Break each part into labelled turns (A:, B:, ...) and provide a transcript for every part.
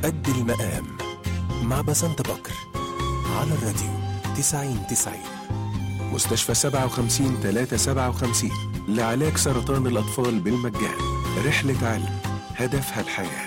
A: قد المقام مع بسنت بكر على الراديو 90 90 مستشفى 57 357 لعلاج سرطان الأطفال بالمجان رحلة علم هدفها الحياه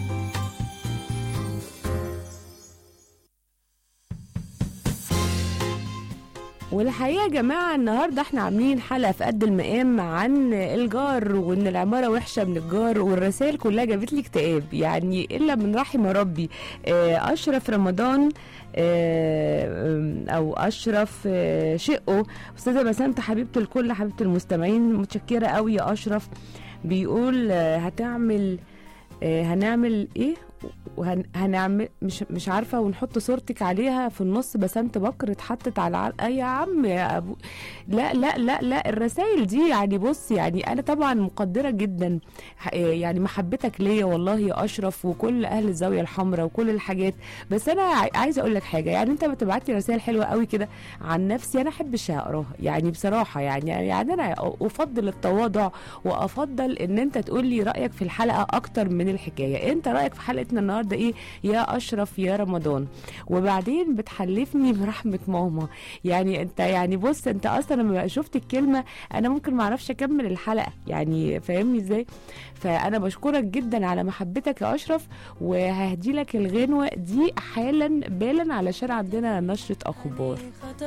B: والحقيقه يا جماعه النهارده احنا عاملين حلقه في قد المقام عن الجار وان العماره وحشه من الجار والرسائل كلها جابت لي اكتئاب يعني الا من رحم ربي آه، اشرف رمضان آه، او اشرف آه، شقه استاذه بسنت حبيبه الكل حبيبه المستمعين متشكره قوي يا اشرف بيقول آه، هتعمل آه، هنعمل ايه وهنعمل مش مش عارفه ونحط صورتك عليها في النص بسنت بكر اتحطت على الع... أي يا عم يا ابو لا لا لا لا الرسائل دي يعني بص يعني انا طبعا مقدره جدا ح- يعني محبتك ليا والله يا اشرف وكل اهل الزاويه الحمراء وكل الحاجات بس انا عاي- عايزه اقول لك حاجه يعني انت ما تبعت لي رسائل حلوه قوي كده عن نفسي انا احبش اقراها يعني بصراحه يعني يعني انا افضل التواضع وافضل ان انت تقول لي رايك في الحلقه اكتر من الحكايه انت رايك في حلقتنا النهارده ايه يا اشرف يا رمضان وبعدين بتحلفني برحمه ماما يعني انت يعني بص انت اصلا لما شفت الكلمه انا ممكن ما اعرفش اكمل الحلقه يعني فاهمني ازاي فانا بشكرك جدا على محبتك يا اشرف وههدي لك الغنوه دي حالا بالا علشان عندنا نشره اخبار